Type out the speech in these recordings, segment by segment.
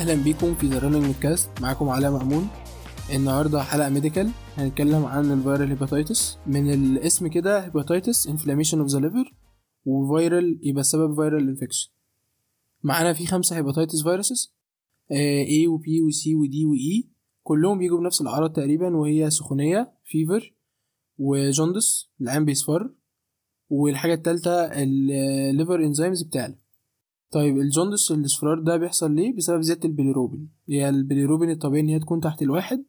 اهلا بيكم في ذا رانينج كاست معاكم علاء مأمون النهارده حلقه ميديكال هنتكلم عن الفيرال هيباتيتس من الاسم كده هيباتيتس انفلاميشن اوف ذا ليفر وفيرال يبقى سبب فيرال انفكشن معانا في خمسة هيباتيتس فيروسز A و B و C و D و E كلهم بيجوا بنفس الأعراض تقريبا وهي سخونية فيفر وجوندس العين بيصفر والحاجة التالتة الليفر انزيمز بتاعنا طيب الجوندس الاصفرار ده بيحصل ليه بسبب زيادة البيليروبين هي البيليروبين الطبيعي ان هي تكون تحت الواحد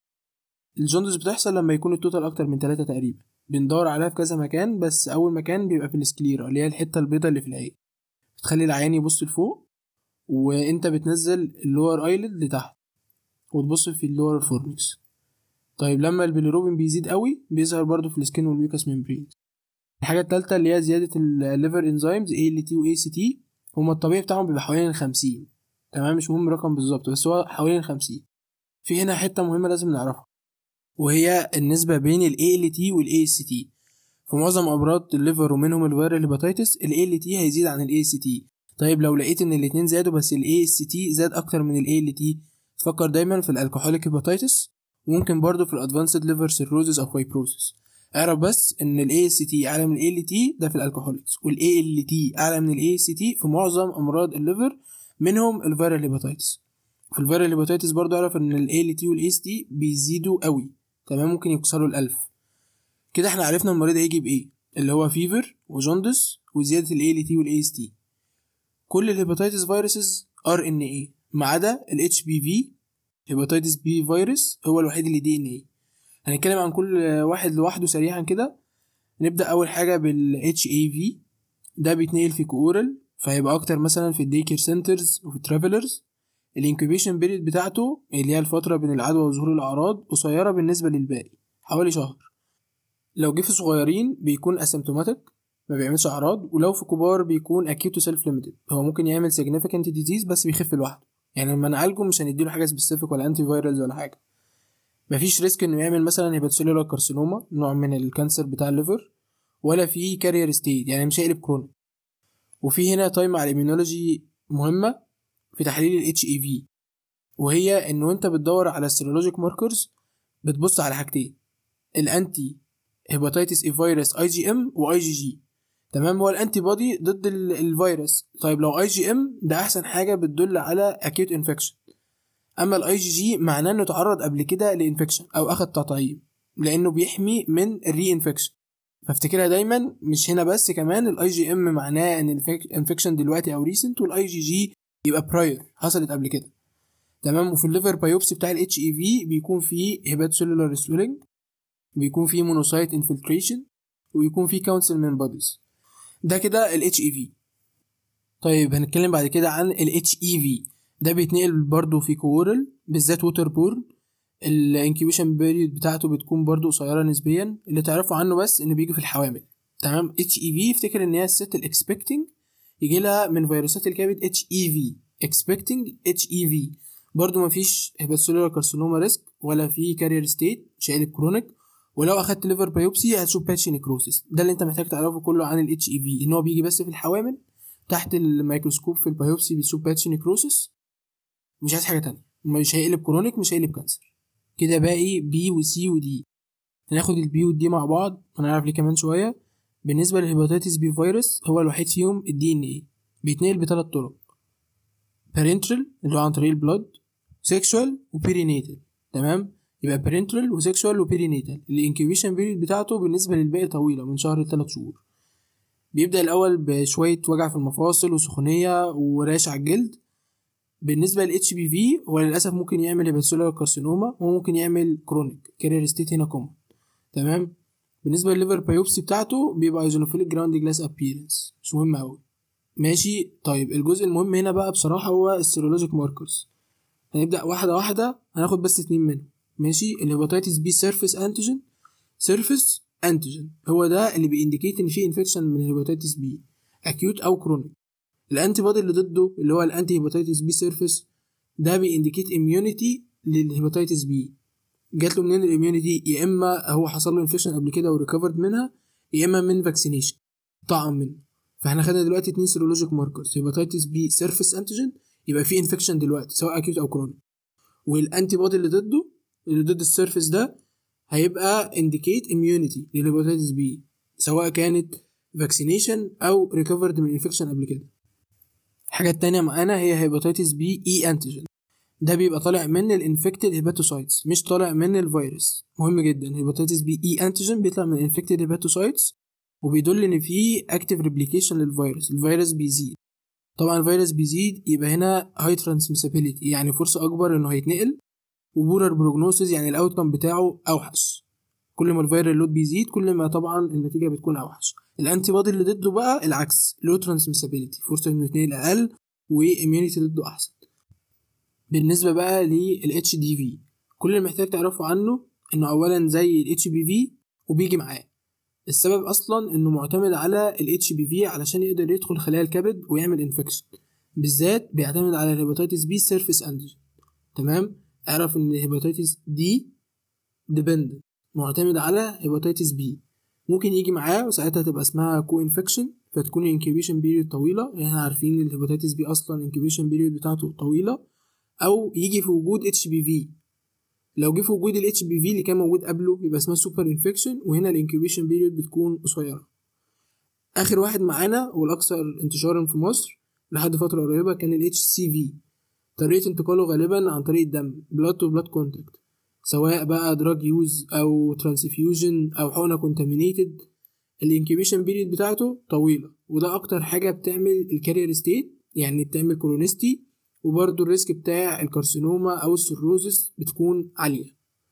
الجوندس بتحصل لما يكون التوتال اكتر من تلاتة تقريبا بندور عليها في كذا مكان بس اول مكان بيبقى في السكليرا اللي هي الحتة البيضاء اللي في العين بتخلي العيان يبص لفوق وانت بتنزل اللور ايلid لتحت وتبص في اللور فورنكس طيب لما البيليروبين بيزيد قوي بيظهر برضو في السكين والميوكاس ميمبرين الحاجة التالتة اللي هي زيادة الليفر انزيمز ALT و ACT هما الطبيعي بتاعهم بيبقى حوالين الخمسين تمام مش مهم الرقم بالظبط بس هو حوالين الخمسين في هنا حتة مهمة لازم نعرفها وهي النسبة بين ال ALT وال AST في معظم أمراض الليفر ومنهم الفيرال هيباتيتس ال ALT هيزيد عن ال AST طيب لو لقيت إن الاتنين زادوا بس ال AST زاد أكتر من ال ALT تفكر دايما في الالكحوليك هيباتيتس وممكن برضه في الادفانسد ليفر سيروزس أو فايبروسس اعرف بس ان ال AST اعلى من ال ALT ده في الالكحوليكس وال ALT اعلى من ال AST في معظم امراض الليفر منهم الفيرال هيباتيتس في الفيرال هيباتيتس برضه اعرف ان ال ALT وال AST بيزيدوا قوي تمام ممكن يكسروا الألف كده احنا عرفنا المريض هيجي بايه اللي هو فيفر وجوندس وزيادة ال ALT وال AST كل الهيباتيتس فيروسز ار ان اي ما عدا ال HBV هيباتيتس بي فيروس هو الوحيد اللي دي ان اي هنتكلم عن كل واحد لوحده سريعا كده نبدأ أول حاجة بال HAV ده بيتنقل في كورال فهيبقى أكتر مثلا في الديكير سنترز وفي الترافلرز الانكوبيشن بيريد بتاعته اللي هي الفترة بين العدوى وظهور الأعراض قصيرة بالنسبة للباقي حوالي شهر لو جه في صغيرين بيكون اسيمتوماتيك ما بيعملش أعراض ولو في كبار بيكون أكيوت سيلف ليميتد هو ممكن يعمل significant disease بس بيخف لوحده يعني لما نعالجه مش هنديله حاجة سبيسيفيك ولا انتي فايرالز ولا حاجة مفيش ريسك انه يعمل مثلا هيباتسيلولار كارسينوما نوع من الكانسر بتاع الليفر ولا في كارير ستيت يعني مش هيقلب كرونيك وفي هنا تايم على الاميونولوجي مهمه في تحليل الاتش اي في وهي انه انت بتدور على السيرولوجيك ماركرز بتبص على حاجتين الانتي هيباتيتس اي فيروس اي جي ام واي جي جي تمام هو الانتي بودي ضد الفيروس طيب لو اي جي ام ده احسن حاجه بتدل على اكيوت انفكشن اما الاي جي جي معناه انه تعرض قبل كده لانفكشن او اخد تطعيم لانه بيحمي من الري انفكشن فافتكرها دايما مش هنا بس كمان الاي جي ام معناه ان الانفكشن دلوقتي او ريسنت والاي جي جي يبقى براير حصلت قبل كده تمام وفي الليفر بايوبسي بتاع الاتش اي في بيكون فيه هيباتوسيلولار سويلنج بيكون فيه مونوسايت انفلتريشن ويكون فيه كونسلمنت بوديز ده كده الاتش اي في طيب هنتكلم بعد كده عن الاتش اي في ده بيتنقل برضو في كورال بالذات ووتر بورن الانكيبيشن بيريود بتاعته بتكون برضو قصيره نسبيا اللي تعرفوا عنه بس انه بيجي في الحوامل تمام اتش اي في افتكر ان هي الست الاكسبكتنج يجي لها من فيروسات الكبد اتش اي في اكسبكتنج اتش اي في برضو مفيش هيباتسولار كارسينوما ريسك ولا في كارير ستيت مش هيقلب كرونيك ولو اخدت ليفر بايوبسي هتشوف باتش نيكروسيس ده اللي انت محتاج تعرفه كله عن الاتش اي في ان هو بيجي بس في الحوامل تحت الميكروسكوب في البايوبسي بتشوف باتش نيكروسيس مش عايز حاجه تانية مش هيقلب كرونيك مش هيقلب كانسر كده باقي بي وسي ودي هناخد البي والدي مع بعض هنعرف ليه كمان شويه بالنسبه للهيباتيتس بي فيروس هو الوحيد فيهم الدي ان ايه بيتنقل بثلاث طرق بارنترال اللي هو عن طريق البلود سيكشوال وبيرينيتال تمام يبقى بارنترال وسيكشوال وبيرينيتال الانكيبيشن بيريد بتاعته بالنسبه للباقي طويله من شهر لثلاث شهور بيبدا الاول بشويه وجع في المفاصل وسخونيه وراش على الجلد بالنسبه للاتش بي في هو للاسف ممكن يعمل هيباتسولار كارسينوما وممكن يعمل كرونيك كارير ستيت هنا كومن تمام بالنسبه للليفر بايوبسي بتاعته بيبقى ايزونوفيليك جراوند جلاس ابييرنس مش مهم قوي ماشي طيب الجزء المهم هنا بقى بصراحه هو السيرولوجيك ماركرز هنبدا واحده واحده هناخد بس اتنين منهم ماشي الهيباتيتس بي سيرفيس انتيجين سيرفيس انتيجين هو ده اللي بينديكيت ان في انفكشن من الهيباتيتس بي اكيوت او كرونيك الانتي بودي اللي ضده اللي هو الانتي هيباتيتس بي سيرفيس ده بينديكيت اميونيتي للهيباتيتس بي جات له منين الاميونيتي يا اما هو حصل له انفكشن قبل كده وريكفرد منها يا اما من فاكسينيشن طعم منه فاحنا خدنا دلوقتي اتنين سيرولوجيك ماركرز هيباتيتس بي سيرفيس انتيجين يبقى في انفكشن دلوقتي سواء اكيوت او كرونيك والانتي بودي اللي ضده اللي ضد السيرفيس ده هيبقى انديكيت اميونيتي للهيباتيتس بي سواء كانت فاكسينيشن او ريكفرد من انفكشن قبل كده الحاجة التانية معانا هي هيباتيتس بي اي انتيجين ده بيبقى طالع من الانفكتد هيباتوسايتس مش طالع من الفيروس مهم جدا هيباتيتس بي اي انتيجين بيطلع من الانفكتد هيباتوسايتس وبيدل ان في اكتيف ريبليكيشن للفيروس الفيروس بيزيد طبعا الفيروس بيزيد يبقى هنا هاي ترانسميسابيليتي يعني فرصة اكبر انه هيتنقل وبورر بروجنوسيس يعني الاوتكم بتاعه اوحش كل ما الفيرال لود بيزيد كل ما طبعا النتيجه بتكون اوحش الانتي بودي اللي ضده بقى العكس لو ترانسميسابيليتي فرصه انه يتنقل اقل واميونيتي ضده احسن بالنسبه بقى للاتش دي في كل اللي محتاج تعرفه عنه انه اولا زي الاتش بي في وبيجي معاه السبب اصلا انه معتمد على الاتش بي في علشان يقدر يدخل خلايا الكبد ويعمل انفكشن بالذات بيعتمد على الهيباتيتس بي سيرفيس انتيجين تمام اعرف ان الهيباتيتس دي ديبندنت معتمد على هيباتيتس بي ممكن يجي معاه وساعتها تبقى اسمها كو انفكشن فتكون الانكيبيشن بيريود طويله يعني احنا عارفين ان الهيباتيتس بي اصلا الانكيبيشن بيريود بتاعته طويله او يجي في وجود اتش بي في لو جه في وجود الاتش بي في اللي كان موجود قبله يبقى اسمها سوبر انفكشن وهنا الانكيبيشن بيريود بتكون قصيره اخر واحد معانا والاكثر انتشارا في مصر لحد فتره قريبه كان الاتش سي في طريقه انتقاله غالبا عن طريق الدم بلاد تو بلاد كونتاكت سواء بقى دراج يوز او ترانسفيوجن او حقنه كونتامينيتد الانكيبيشن بيريد بتاعته طويله وده اكتر حاجه بتعمل الكارير ستيت يعني بتعمل كولونيستي وبرده الريسك بتاع الكارسينوما او السيروزس بتكون عاليه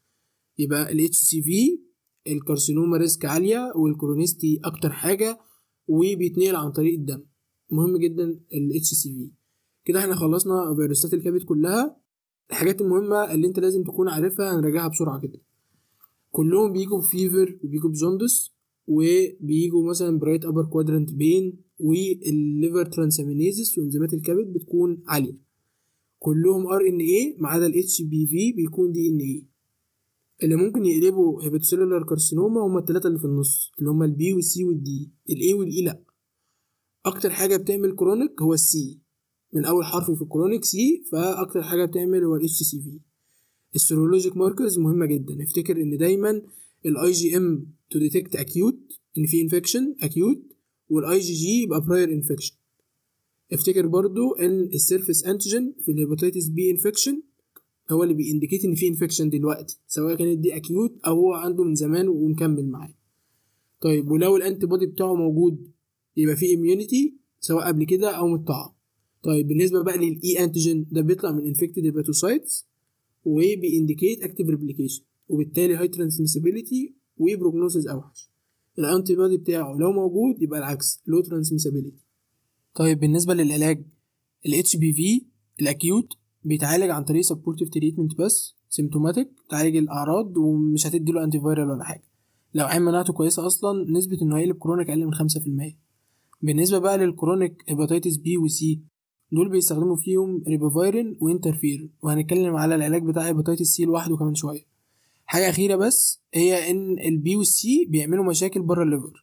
يبقى ال HCV الكارسينوما ريسك عاليه والكولونيستي اكتر حاجه وبيتنقل عن طريق الدم مهم جدا ال HCV كده احنا خلصنا فيروسات الكبد كلها الحاجات المهمة اللي انت لازم تكون عارفها هنراجعها بسرعة كده كلهم بيجوا بفيفر وبيجوا بجوندس وبيجوا مثلا برايت ابر كوادرنت بين والليفر ترانسامينيزس وانزيمات الكبد بتكون عالية كلهم ار ان اي ما عدا الاتش بي في بيكون دي ان اي اللي ممكن يقلبوا هيباتوسيلولار كارسينوما هما التلاتة اللي في النص اللي هما البي والسي والدي الاي والاي لا اكتر حاجة بتعمل كرونيك هو السي من اول حرف في الكرونيك سي فاكتر حاجه بتعمل هو الاتش سي في السيرولوجيك ماركرز مهمه جدا افتكر ان دايما الاي جي ام تو ديتكت اكيوت ان في انفكشن اكيوت والاي جي جي يبقى براير انفكشن افتكر برضو ان السيرفيس انتيجين في الهيباتيتس بي انفكشن هو اللي بينديكيت ان في انفكشن دلوقتي سواء كانت دي اكيوت او هو عنده من زمان ومكمل معاه طيب ولو الانتي بودي بتاعه موجود يبقى في اميونيتي سواء قبل كده او متطعم طيب بالنسبه بقى للاي انتيجين ده بيطلع من انفكتد هيباتوسايتس وبينديكيت اكتيف ريبليكيشن وبالتالي هاي ترانسميسابيليتي وبروجنوسيس اوحش الانتي بودي بتاعه لو موجود يبقى العكس لو ترانسميسابيليتي طيب بالنسبه للعلاج الاتش بي في الاكيوت بيتعالج عن طريق سبورتيف تريتمنت بس سيمتوماتيك تعالج الاعراض ومش هتدي له انتي فايرال ولا حاجه لو عين مناعته كويسه اصلا نسبه انه هيقلب كرونيك اقل من 5% بالنسبه بقى للكرونيك هيباتيتس بي وسي دول بيستخدموا فيهم ريبافيرين وانترفيرين وهنتكلم على العلاج بتاع هيباتيتس سي لوحده كمان شويه حاجه اخيره بس هي ان البي والسي بيعملوا مشاكل بره الليفر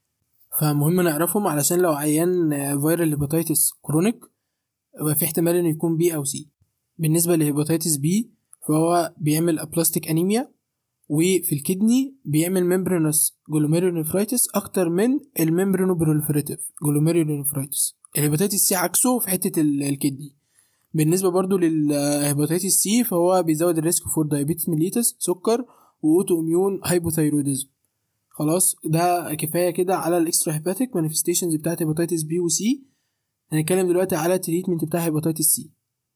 فمهم نعرفهم علشان لو عيان فيرال هيباتيتس كرونيك يبقى في احتمال انه يكون بي او سي بالنسبه لهيباتيتس بي فهو بيعمل ابلاستيك انيميا وفي الكدني بيعمل ممبرينوس جلوميرونيفرايتس اكتر من الممبرينو بروليفريتيف جلوميرونيفرايتس الهيباتيتس سي عكسه في حته الكدني بالنسبه برضو للهيباتيتس سي فهو بيزود الريسك فور دايابيتس ميليتس سكر واوتو اميون هايبوثايروديزم خلاص ده كفايه كده على الاكسترا هيباتيك مانيفستيشنز بتاعت هيباتيتس بي وسي هنتكلم دلوقتي على التريتمنت بتاع هيباتيتس سي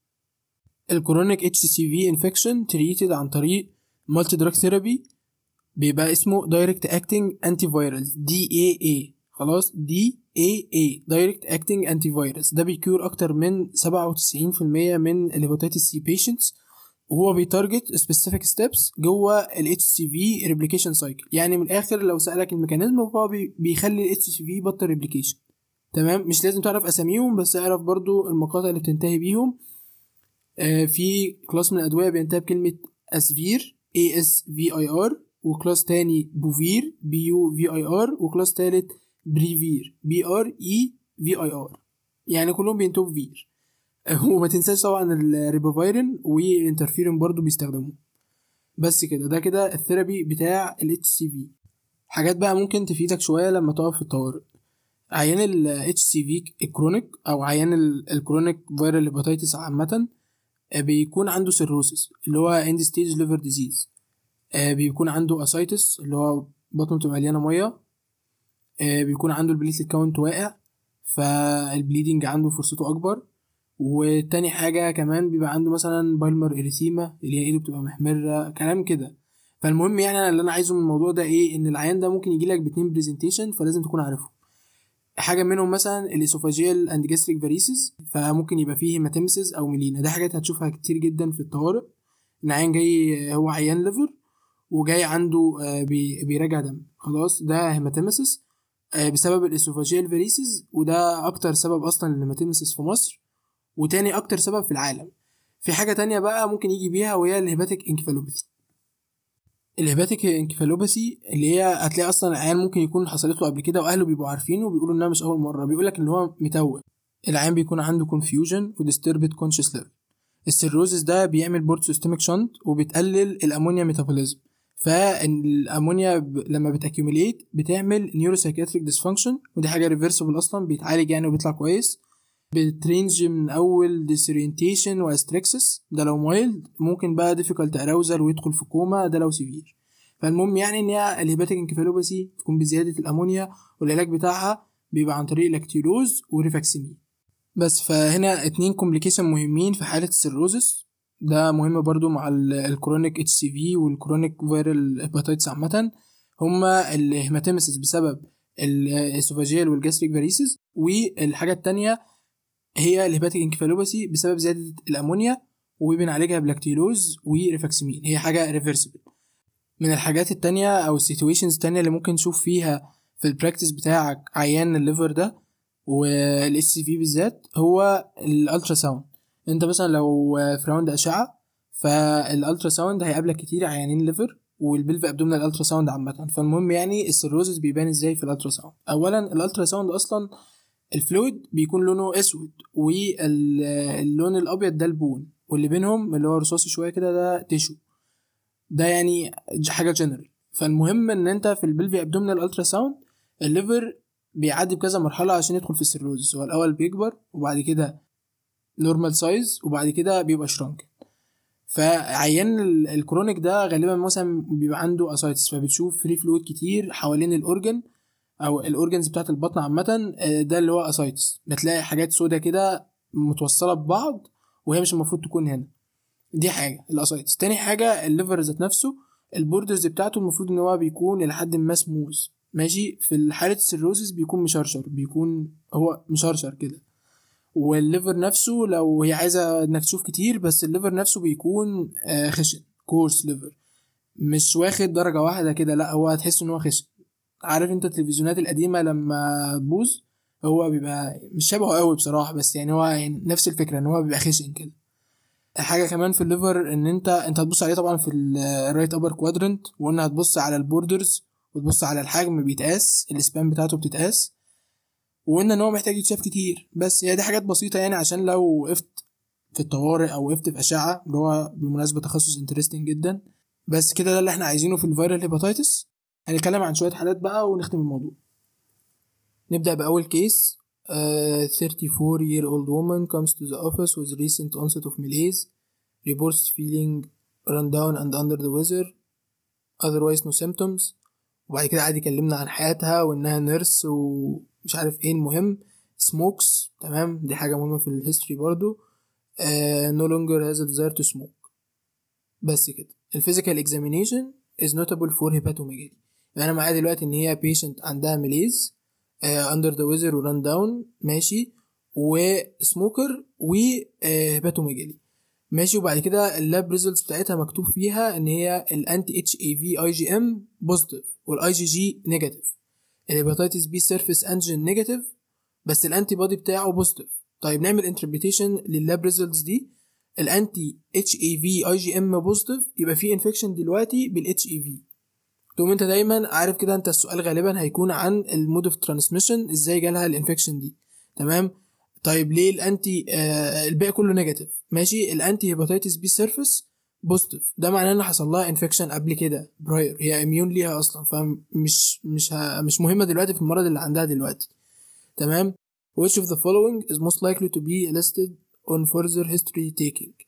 الكرونيك اتش سي في انفكشن تريتد عن طريق مالتي دراج ثيرابي بيبقى اسمه دايركت اكتنج انتي فيرالز دي اي اي خلاص دي اي اي دايركت اكتنج انتي فيروس ده بيكيور اكتر من 97% من الهيباتيتس سي بيشنتس وهو بيتارجت سبيسيفيك ستيبس جوه الاتش سي في ريبليكيشن سايكل يعني من الاخر لو سالك الميكانيزم فهو بيخلي الاتش سي في يبطل ريبليكيشن تمام مش لازم تعرف اساميهم بس اعرف برضو المقاطع اللي بتنتهي بيهم آه في كلاس من الادويه بينتهي بكلمه اسفير اي اس في اي ار وكلاس تاني بوفير بي يو في اي ار وكلاس تالت بريفير بي ار اي في اي ار يعني كلهم بينتهوا بفير وما تنساش طبعا الريبوفايرين والانترفيرين برضو بيستخدموه بس كده ده كده الثيرابي بتاع ال HCV حاجات بقى ممكن تفيدك شوية لما تقف في الطوارئ عيان ال HCV الكرونيك أو عيان الكرونيك فيرال هيباتيتس عامة بيكون عنده سيروسيس اللي هو اند ستيج ليفر ديزيز بيكون عنده اسايتس اللي هو بطنه بتبقى مليانه ميه آه، بيكون عنده البليتلت كاونت واقع فالبليدنج عنده فرصته اكبر وتاني حاجة كمان بيبقى عنده مثلا بالمر اريثيما اللي هي ايده بتبقى محمرة كلام كده فالمهم يعني انا اللي انا عايزه من الموضوع ده ايه ان العيان ده ممكن يجيلك باتنين برزنتيشن فلازم تكون عارفه حاجه منهم مثلا الاسوفاجيال اند جاستريك فاريسز فممكن يبقى فيه هيماتيمسز او ميلينا ده حاجات هتشوفها كتير جدا في الطوارئ ان عيان جاي هو عيان ليفر وجاي عنده آه، بي- بيراجع دم خلاص ده هيماتيمسس بسبب الاسوفاجيال فاريسز وده اكتر سبب اصلا للهيماتيمسس في مصر وتاني اكتر سبب في العالم في حاجه تانية بقى ممكن يجي بيها وهي الهيباتيك انكفالوباثي الهيباتيك انكفالوباثي اللي هي هتلاقي اصلا العيان ممكن يكون حصلت له قبل كده واهله بيبقوا عارفينه وبيقولوا انها مش اول مره بيقول لك ان هو متوه العيان بيكون عنده كونفيوجن وديستربد كونشس ليفل السيروزس ده بيعمل بورد سيستميك شنت وبتقلل الامونيا ميتابوليزم فالامونيا ب... لما بتاكيوميليت بتعمل نيوروسايكاتريك ديسفانكشن ودي حاجه ريفرسبل اصلا بيتعالج يعني وبيطلع كويس بترينج من اول ديسورينتيشن واستريكسس ده لو مايلد ممكن بقى ديفيكالت اراوزل ويدخل في كوما ده لو سيفير فالمهم يعني ان هي الهيباتيك انكفالوباثي تكون بزياده الامونيا والعلاج بتاعها بيبقى عن طريق لاكتيلوز وريفاكسيمين بس فهنا اتنين كومبليكيشن مهمين في حالة السيروزس ده مهم برضو مع ال- الكرونيك اتش سي في والكرونيك فيرال هيباتيتس عامة هما الهيماتيمسيس بسبب الاسوفاجيال والجاستريك فاريسز والحاجة التانية هي الهيباتيك انكفالوباثي بسبب زيادة الأمونيا وبنعالجها بلاكتيلوز وريفاكسيمين هي حاجة ريفرسبل من الحاجات التانية أو السيتويشنز التانية اللي ممكن تشوف فيها في البراكتس بتاعك عيان الليفر ده والاس سي في بالذات هو الالترا ساوند انت مثلا لو في راوند اشعه فالالترا ساوند هيقابلك كتير عيانين ليفر والبلف ابدومينال الالترا ساوند عامه فالمهم يعني السيروزس بيبان ازاي في الالترا ساوند اولا الالترا ساوند اصلا الفلويد بيكون لونه اسود واللون الابيض ده البون واللي بينهم اللي هو رصاصي شويه كده ده تيشو ده يعني حاجه جنرال فالمهم ان انت في البلفي ابدومينال الترا ساوند الليفر بيعدي بكذا مرحله عشان يدخل في السيروز هو الاول بيكبر وبعد كده نورمال سايز وبعد كده بيبقى شرانك فعيان ال- الكرونيك ده غالبا مثلا بيبقى عنده اسايتس فبتشوف فري فلويد كتير حوالين الاورجن او الاورجنز بتاعت البطن عامه آه، ده اللي هو اسايتس بتلاقي حاجات سودا كده متوصله ببعض وهي مش المفروض تكون هنا دي حاجه الاسايتس تاني حاجه الليفر ذات نفسه البوردرز بتاعته المفروض ان هو بيكون الى حد ما سموث ماشي في حاله السيروزس بيكون مشرشر بيكون هو مشرشر كده والليفر نفسه لو هي عايزه انك تشوف كتير بس الليفر نفسه بيكون آه، خشن كورس ليفر مش واخد درجه واحده كده لا هو هتحس ان هو خشن عارف انت التلفزيونات القديمه لما تبوظ هو بيبقى مش شبهه قوي بصراحه بس يعني هو يعني نفس الفكره ان هو بيبقى خشن كده حاجه كمان في الليفر ان انت انت هتبص عليه طبعا في الرايت ابر كوادرنت وقلنا هتبص على البوردرز وتبص على الحجم بيتقاس الاسبان بتاعته بتتقاس وقلنا ان هو محتاج يتشاف كتير بس هي دي حاجات بسيطه يعني عشان لو وقفت في الطوارئ او وقفت في اشعه اللي هو بالمناسبه تخصص انترستنج جدا بس كده ده اللي احنا عايزينه في الفيرال هيباتيتس هنتكلم عن شويه حالات بقى ونختم الموضوع نبدا باول كيس uh, 34 year old woman comes to the office with recent onset of malaise reports feeling run down and under the weather otherwise no symptoms وبعد كده قعد يكلمنا عن حياتها وانها نيرس ومش عارف ايه المهم سموكس تمام دي حاجه مهمه في الهيستوري برضو uh, no longer has a desire to smoke بس كده الفيزيكال examination is notable for hepatomegaly يعني انا معايا دلوقتي ان هي patient عندها ميليز uh, under the weather و run down ماشي وسموكر وهيباتوميجالي ماشي وبعد كده اللاب ريزلتس بتاعتها مكتوب فيها ان هي الانتي اتش اي في اي جي ام بوزيتيف والاي جي جي نيجاتيف الهيباتيتس بي سيرفيس انجين نيجاتيف بس الانتي بودي بتاعه بوزيتيف طيب نعمل انتربريتيشن لللاب ريزلتس دي الانتي اتش اي في اي جي ام بوزيتيف يبقى في انفكشن دلوقتي بالاتش اي في تقوم انت دايما عارف كده انت السؤال غالبا هيكون عن المود اوف ترانسميشن ازاي جالها الانفكشن دي تمام طيب ليه الانتي آه الباقي كله نيجاتيف ماشي الانتي هيباتيتس بي سيرفيس بوزيتيف ده معناه ان حصل لها انفكشن قبل كده براير هي اميون ليها اصلا فمش مش ها مش مهمه دلوقتي في المرض اللي عندها دلوقتي تمام which of the following is most likely to be listed on further history taking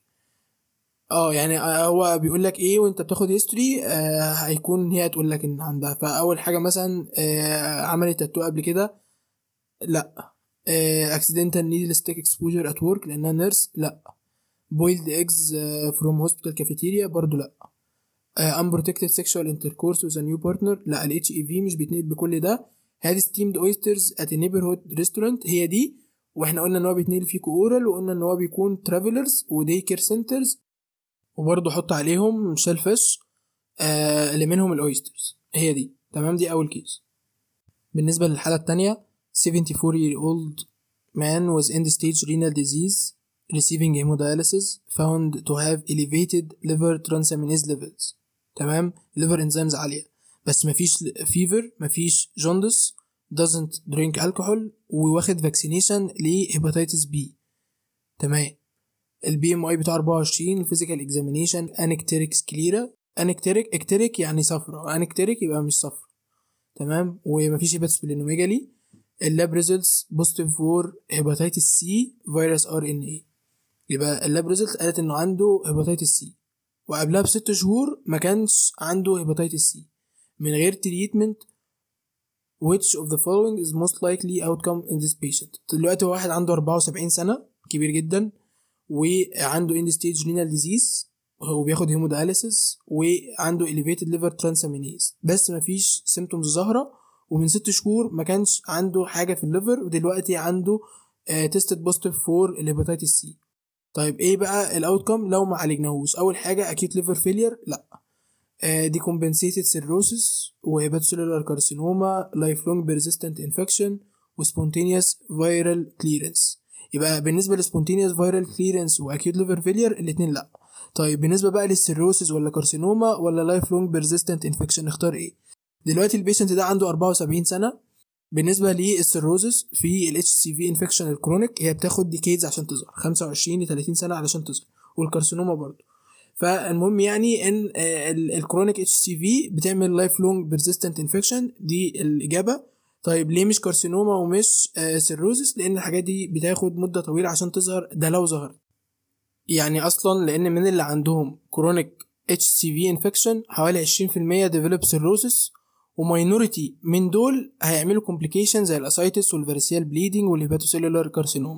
اه يعني هو بيقول لك ايه وانت بتاخد هيستوري آه هيكون هي تقول لك ان عندها فاول حاجه مثلا آه عملت تاتو قبل كده لا آه accidental needle stick exposure at work لانها نيرس لا boiled eggs uh, from hospital cafeteria برضو لا uh, unprotected sexual intercourse with a new partner لا ال HIV مش بيتنقل بكل ده had steamed oysters at a neighborhood restaurant هي دي واحنا قلنا ان هو بيتنقل فيه اورال وقلنا ان هو بيكون travelers ودي كير سنترز وبرضه حط عليهم شيل فيش آه اللي منهم الاويسترز هي دي تمام دي اول كيس بالنسبه للحاله التانية 74 year old man was end stage renal disease receiving hemodialysis found to have elevated liver transaminase levels تمام liver enzymes عالية بس مفيش fever مفيش jaundice doesn't drink alcohol وواخد vaccination لهيباتيتس بي تمام البي ام اي بتاع 24 الفيزيكال اكزامينيشن انكتيريك سكليرا انكتيريك اكتيريك يعني صفرة انكتيريك يبقى مش صفرة تمام ومفيش هيباتس بلينوميجالي اللاب ريزلتس بوزيتيف فور هيباتيتس سي فيروس ار ان اي يبقى اللاب ريزلت قالت انه عنده هيباتيتس سي وقبلها بست شهور ما كانش عنده هيباتيتس سي من غير تريتمنت which of the following is most likely outcome in this patient دلوقتي هو واحد عنده 74 سنة كبير جدا وعنده end stage renal disease وبياخد هيمودياليسيس وعنده elevated liver transaminase بس مفيش symptoms ظاهرة ومن ست شهور ما كانش عنده حاجة في الليفر ودلوقتي عنده تيستد بوزيتيف فور الهيباتيتس سي طيب ايه بقى الاوتكم لو ما عالجناهوش اول حاجه اكيد ليفر فيلير لا دي كومبنسيتد سيروسيس وهيباتوسيلولار كارسينوما لايف لونج بيرزيستنت انفكشن وسبونتينيوس فيرال كليرنس يبقى بالنسبه للسبونتينيوس فيرال كليرنس واكيد ليفر فيلير الاثنين لا طيب بالنسبه بقى للسيروسيس ولا كارسينوما ولا لايف لونج بيرزيستنت انفكشن نختار ايه دلوقتي البيشنت ده عنده 74 سنه بالنسبه للسيروزس في الاتش سي في انفكشن الكرونيك هي بتاخد ديكيدز عشان تظهر 25 ل 30 سنه علشان تظهر والكارسينوما برضه فالمهم يعني ان الكرونيك اتش سي في بتعمل لايف لونج بيرزيستنت انفكشن دي الاجابه طيب ليه مش كارسينوما ومش سيروزس لان الحاجات دي بتاخد مده طويله عشان تظهر ده لو ظهرت يعني اصلا لان من اللي عندهم كرونيك اتش سي في انفكشن حوالي 20% ديفلوب سيروزس وماينورتي من دول هيعملوا كومبليكيشن زي الاسايتس والفيرسيال بليدنج والهيباتوسيلولار كارسينوما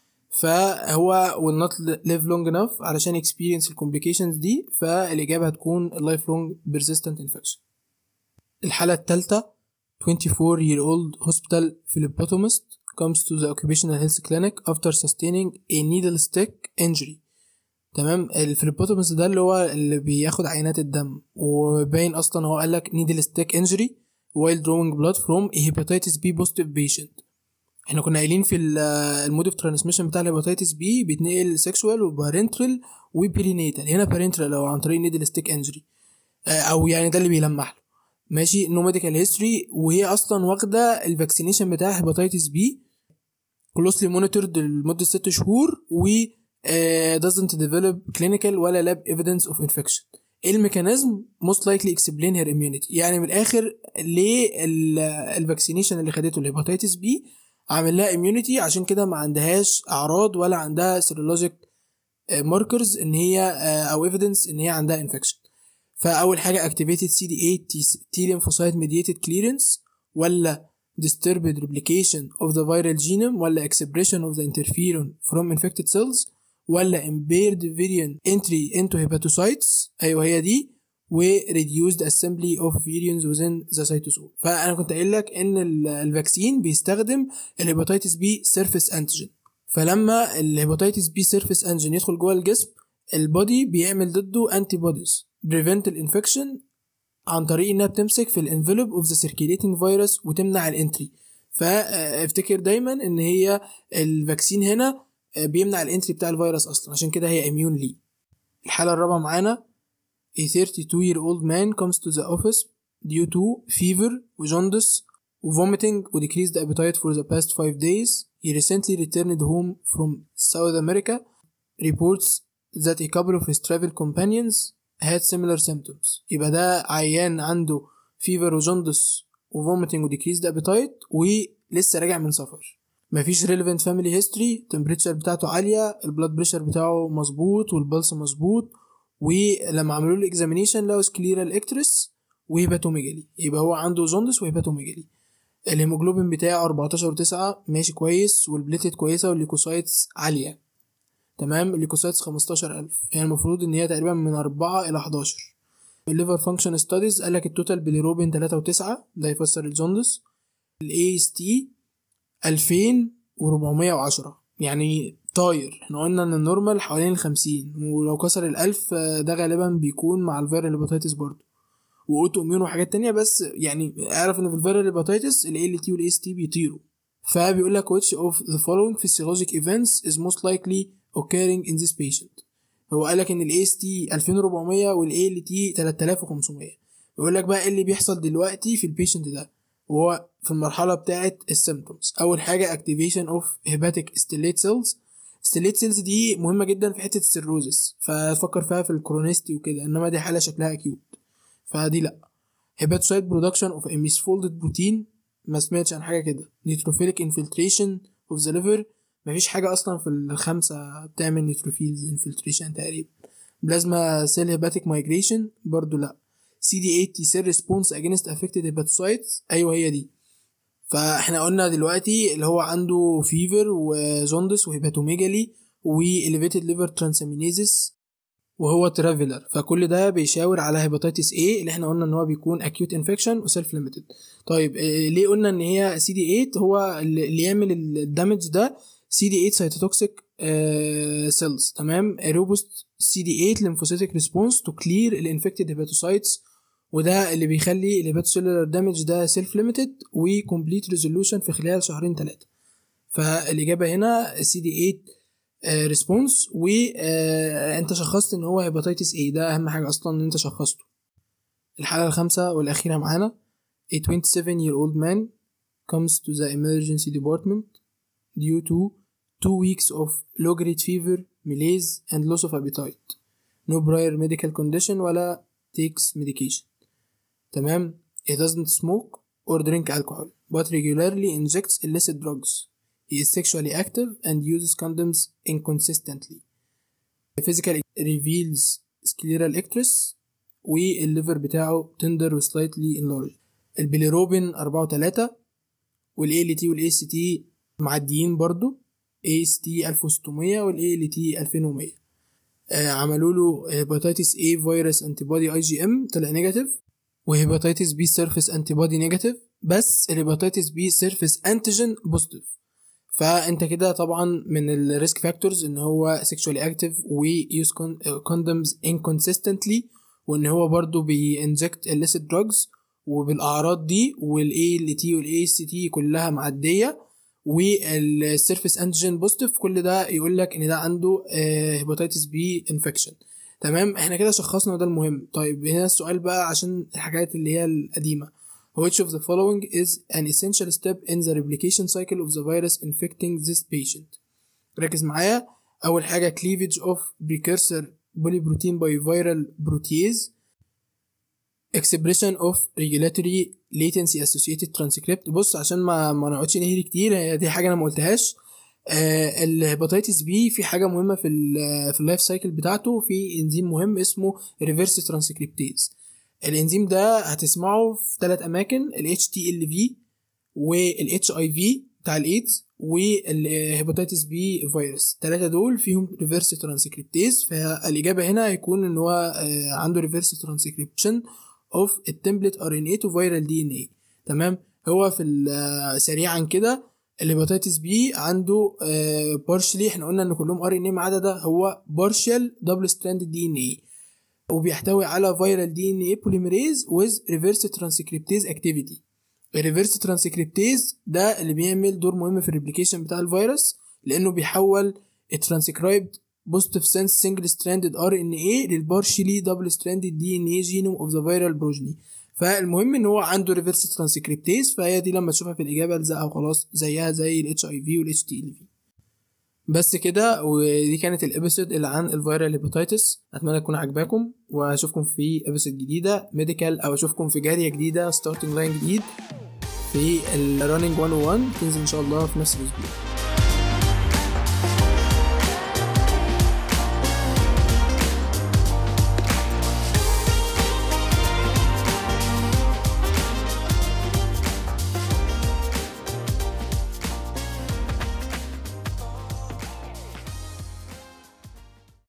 فهو will not live long enough علشان experience الكومبليكيشنز دي فالإجابة هتكون life long persistent infection الحالة الثالثة 24 year old hospital phlebotomist comes to the occupational health clinic after sustaining a needle stick injury تمام الفليبوتومس ده اللي هو اللي بياخد عينات الدم وباين اصلا هو قال لك needle stick injury while drawing blood from a hepatitis B positive patient احنا كنا قايلين في المود اوف ترانسميشن بتاع الهيباتيتس بي بيتنقل سيكشوال وبارنترال وبرينيتال هنا بارنترال لو عن طريق نيدل ستيك انجري او يعني ده اللي بيلمح له ماشي نو ميديكال هيستوري وهي اصلا واخده الفاكسينيشن بتاع هيباتيتس بي كلوسلي مونيتورد لمده ست شهور و doesn't develop clinical ولا lab evidence of infection ايه الميكانيزم most likely explain her immunity يعني من الاخر ليه الفاكسينيشن اللي خدته الهيباتيتس بي عامل لها immunity عشان كده ما عندهاش اعراض ولا عندها سيرولوجيك ماركرز ان هي او evidence ان هي عندها infection فاول حاجه activated CD8 T lymphocyte mediated clearance ولا disturbed replication of the viral genome ولا expression of the interferon from infected cells ولا impaired variant entry into hepatocytes ايوه هي دي و reduced assembly of virions within the cytosol فانا كنت قايل لك ان الفاكسين بيستخدم الهيباتيتس بي سيرفيس انتيجين فلما الهيباتيتس بي سيرفيس انتيجين يدخل جوه الجسم البودي بيعمل ضده انتي بوديز بريفنت الانفكشن عن طريق انها بتمسك في الانفلوب اوف ذا سيركيليتنج فيروس وتمنع الانتري فافتكر دايما ان هي الفاكسين هنا بيمنع الانتري بتاع الفيروس اصلا عشان كده هي اميون ليه الحاله الرابعه معانا a 32 year old man comes to the office due to fever وجوندس وvomiting و decreased appetite for the past 5 days he recently returned home from South America reports that a couple of his travel companions had similar symptoms يبقى ده عيان عنده فيفر وجوندس وفوميتنج وديكريز ابيتايت ولسه راجع من سفر مفيش relevant family history التمبريتشر بتاعته عالية البلاد بريشر بتاعه مظبوط والبلس مظبوط ولما عملوا له اكزامينيشن لقوا سكليرال اكترس وهيباتوميجالي يبقى هو عنده جوندس وهيباتوميجالي الهيموجلوبين بتاعه 14 و9 ماشي كويس والبليتد كويسة والليكوسايتس عالية تمام الليكوسايتس 15000 يعني المفروض ان هي تقريبا من 4 الى 11 الليفر فانكشن ستاديز قال لك التوتال بيليروبين 3 و9 ده يفسر الجوندس الاي اس تي 2410 يعني طاير احنا قلنا ان النورمال حوالين ال 50 ولو كسر ال 1000 ده غالبا بيكون مع الفيرال هيباتيتس برضه واوتو اميون وحاجات تانية بس يعني اعرف ان في الفيرال هيباتيتس ال ال تي وال اس تي بيطيروا فبيقول لك which of the following physiologic events is most likely occurring in this patient هو قال لك ان الاي اس تي 2400 والاي ال تي 3500 بيقول لك بقى ايه اللي بيحصل دلوقتي في البيشنت ده وهو في المرحله بتاعه السيمبتومز اول حاجه activation of hepatic stellate cells stellate cells دي مهمه جدا في حته السيروزس ففكر فيها في الكرونيستي وكده انما دي حاله شكلها اكيوت فدي لا hepatocyte production of a misfolded protein ما سمعتش عن حاجه كده neutrophilic infiltration of the liver مفيش حاجة أصلا في الخمسة بتعمل نيوتروفيلز انفلتريشن تقريبا بلازما سيل هيباتيك مايجريشن برضو لأ سي دي 8 تي سيل ريسبونس اجينست افكتد هيباتوسايتس أيوه هي دي فاحنا قلنا دلوقتي اللي هو عنده فيفر وزوندس وهيباتوميجالي واليفيتد ليفر ترانسامينيزس وهو ترافلر فكل ده بيشاور على هيباتيتس A اللي احنا قلنا ان هو بيكون اكيوت انفكشن وسيلف ليميتد طيب ليه قلنا ان هي سي دي 8 هو اللي يعمل الدمج ده سي دي 8 سيتوتوكسيك سيلز تمام روبوست سي دي 8 ليمفوسيتك ريسبونس تو كلير الانفكتد هيباتوسايتس وده اللي بيخلي الهيباتوسيلولار دامج ده سيلف ليميتد وكومبليت ريزولوشن في خلال شهرين ثلاثه فالاجابه هنا سي دي 8 ريسبونس وانت شخصت ان هو هيباتيتس ايه ده اهم حاجه اصلا ان انت شخصته الحاله الخامسه والاخيره معانا a 27 year old man comes to the emergency department due to two weeks of low grade fever, malaise, and loss of appetite. No prior medical condition ولا takes medication. تمام He doesn't smoke or drink alcohol but regularly injects illicit drugs. He is sexually active and uses condoms inconsistently. The physical reveals scleral icterus والليفر بتاعه tender و slightly enlarged. البيليروبين 4 و3 والاي ال تي والاي سي تي معديين برضو اس تي 1600 والاي ال تي 2100 آه عملوا له هيباتيتس اي فيروس انتي بودي اي جي ام طلع نيجاتيف وهيباتيتس بي سيرفيس انتي بودي نيجاتيف بس الهيباتيتس بي سيرفيس انتيجين بوزيتيف فانت كده طبعا من الريسك فاكتورز ان هو سيكشوالي اكتيف ويوز كوندومز انكونسيستنتلي وان هو برضو بينجكت illicit drugs وبالاعراض دي والاي ال تي والاي سي تي كلها معديه والسيرفيس انتيجين بوزيتيف كل ده يقول لك ان ده عنده هيباتيتس بي انفكشن تمام احنا كده شخصنا ده المهم طيب هنا السؤال بقى عشان الحاجات اللي هي القديمه which of the following is an essential step in the replication cycle of the virus infecting this patient ركز معايا اول حاجه cleavage of precursor polyprotein by viral protease expression of regulatory latency associated transcript بص عشان ما ما نقعدش نهري كتير هي دي حاجه انا ما قلتهاش آه الهيباتيتس بي في حاجه مهمه في ال في اللايف سايكل بتاعته في انزيم مهم اسمه ريفرس ترانسكريبتيز الانزيم ده هتسمعه في ثلاث اماكن ال HTLV وال HIV بتاع الايدز والهيباتيتس بي فيروس الثلاثه دول فيهم ريفرس ترانسكريبتيز فالاجابه هنا هيكون ان هو آه عنده ريفرس ترانسكريبشن اوف التمبلت ار ان اي تو فيرال دي ان اي تمام هو في سريعا كده الهيباتيتس بي عنده بارشلي احنا قلنا ان كلهم ار ان اي ما عدا ده هو بارشال دبل ستراند دي ان اي وبيحتوي على فيرال دي ان اي بوليميريز ويز ريفرس ترانسكريبتيز اكتيفيتي الريفرس ترانسكريبتيز ده اللي بيعمل دور مهم في الريبليكيشن بتاع الفيروس لانه بيحول الترانسكرايبد بوزيتيف سنس سنجل ستراندد ار ان اي للبارشلي دبل ستراندد دي ان اي جينوم اوف ذا فيرال بروجني فالمهم ان هو عنده ريفرس ترانسكريبتيز فهي دي لما تشوفها في الاجابه الزقها وخلاص زيها زي الاتش اي في والاتش تي ال في بس كده ودي كانت الابيسود اللي عن الفيرال هيباتيتس اتمنى تكون عجباكم واشوفكم في ابيسود جديده ميديكال او اشوفكم في جاريه جديده ستارتنج لاين جديد في الرننج 101 تنزل ان شاء الله في نفس الاسبوع